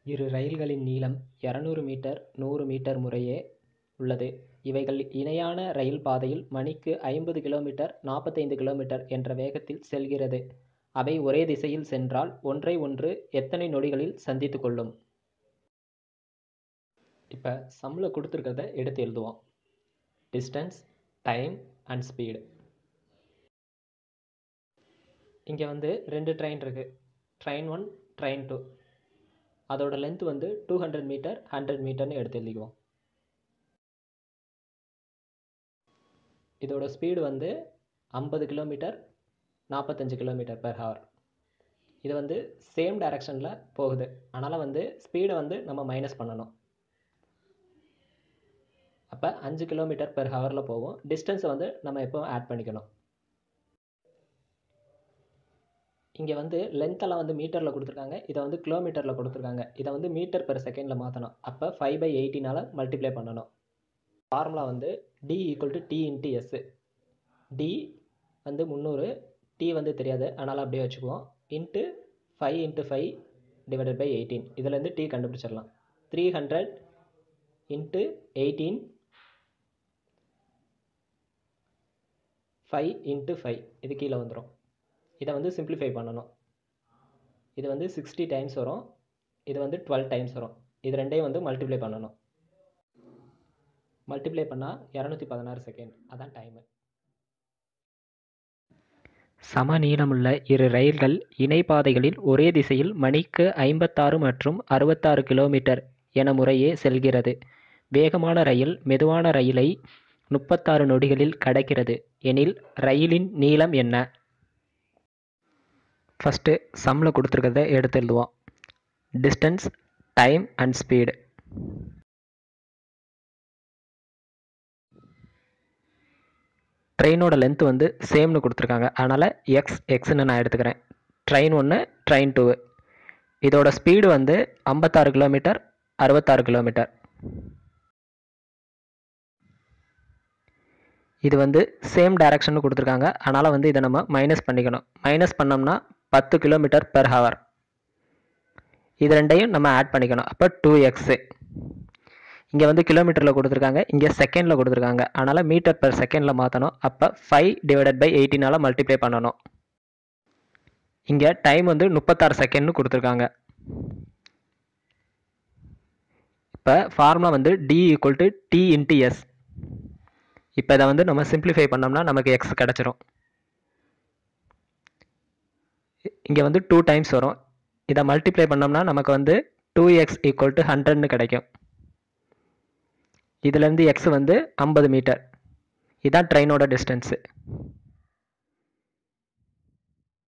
இரு ரயில்களின் நீளம் இரநூறு மீட்டர் நூறு மீட்டர் முறையே உள்ளது இவைகள் இணையான ரயில் பாதையில் மணிக்கு ஐம்பது கிலோமீட்டர் நாற்பத்தைந்து கிலோமீட்டர் என்ற வேகத்தில் செல்கிறது அவை ஒரே திசையில் சென்றால் ஒன்றை ஒன்று எத்தனை நொடிகளில் சந்தித்து கொள்ளும் இப்போ சம்மில் கொடுத்துருக்கிறத எடுத்து எழுதுவோம் டிஸ்டன்ஸ் டைம் அண்ட் ஸ்பீடு இங்கே வந்து ரெண்டு ட்ரெயின் இருக்குது ட்ரெயின் ஒன் ட்ரெயின் டூ அதோட லென்த் வந்து டூ ஹண்ட்ரட் மீட்டர் ஹண்ட்ரட் மீட்டர்னு எடுத்து எழுதிக்குவோம் இதோட ஸ்பீடு வந்து ஐம்பது கிலோமீட்டர் நாற்பத்தஞ்சு கிலோமீட்டர் பெர் ஹவர் இது வந்து சேம் டைரக்ஷனில் போகுது அதனால் வந்து ஸ்பீடை வந்து நம்ம மைனஸ் பண்ணணும் அப்போ அஞ்சு கிலோமீட்டர் பெர் ஹவரில் போகும் டிஸ்டன்ஸை வந்து நம்ம எப்போ ஆட் பண்ணிக்கணும் இங்கே வந்து லென்த்தெல்லாம் வந்து மீட்டரில் கொடுத்துருக்காங்க இதை வந்து கிலோமீட்டரில் கொடுத்துருக்காங்க இதை வந்து மீட்டர் பெர் செகண்டில் மாற்றணும் அப்போ ஃபைவ் பை எயிட்டினால் மல்டிப்ளை பண்ணணும் ஃபார்முலா வந்து D equal to T into S D வந்து முந்நூறு டி வந்து தெரியாது அதனால் அப்படியே வச்சுக்குவோம் into five into five divided by eighteen இதுலேருந்து டி கண்டுபிடிச்சிடலாம் three hundred into eighteen five into five இது கீழே வந்துடும் இதை வந்து சிம்பிளிஃபை பண்ணணும் இது வந்து சிக்ஸ்டி டைம்ஸ் வரும் இது வந்து டுவெல் டைம்ஸ் வரும் இது ரெண்டையும் வந்து மல்டிப்ளை பண்ணணும் மல்டிப்ளை பண்ணால் இரநூத்தி பதினாறு செகண்ட் அதான் டைமு சம நீளமுள்ள இரு ரயில்கள் இணைப்பாதைகளில் ஒரே திசையில் மணிக்கு ஐம்பத்தாறு மற்றும் அறுபத்தாறு கிலோமீட்டர் என முறையே செல்கிறது வேகமான ரயில் மெதுவான ரயிலை முப்பத்தாறு நொடிகளில் கடக்கிறது எனில் ரயிலின் நீளம் என்ன ஃபஸ்ட்டு சம்மில் கொடுத்துருக்கிறத எடுத்து எழுதுவோம் டிஸ்டன்ஸ் டைம் அண்ட் ஸ்பீடு ட்ரெயினோட லென்த் வந்து சேம்னு கொடுத்துருக்காங்க அதனால் எக்ஸ் எக்ஸ்னு நான் எடுத்துக்கிறேன் ட்ரெயின் ஒன்று ட்ரெயின் டூ இதோட ஸ்பீடு வந்து ஐம்பத்தாறு கிலோமீட்டர் அறுபத்தாறு கிலோமீட்டர் இது வந்து சேம் டைரக்ஷன் கொடுத்துருக்காங்க அதனால் வந்து இதை நம்ம மைனஸ் பண்ணிக்கணும் மைனஸ் பண்ணோம்னா பத்து கிலோமீட்டர் பெர் ஹவர் இது ரெண்டையும் நம்ம ஆட் பண்ணிக்கணும் அப்போ டூ எக்ஸு இங்கே வந்து கிலோமீட்டரில் கொடுத்துருக்காங்க இங்கே செகண்டில் கொடுத்துருக்காங்க அதனால் மீட்டர் பெர் செகண்டில் மாற்றணும் அப்போ ஃபைவ் டிவைடட் பை எயிட்டினால் மல்டிப்ளை பண்ணணும் இங்கே டைம் வந்து முப்பத்தாறு செகண்ட்னு கொடுத்துருக்காங்க இப்போ ஃபார்முலா வந்து D equal to T into S இப்போ இதை வந்து நம்ம சிம்பிளிஃபை பண்ணோம்னா நமக்கு எக்ஸ் கிடச்சிரும் இங்கே வந்து டூ டைம்ஸ் வரும் இதை மல்டிப்ளை பண்ணோம்னா நமக்கு வந்து டூ எக்ஸ் ஈக்குவல் டு ஹண்ட்ரட்னு கிடைக்கும் இதுலேருந்து எக்ஸ் வந்து ஐம்பது மீட்டர் இதுதான் ட்ரெயினோட டிஸ்டன்ஸு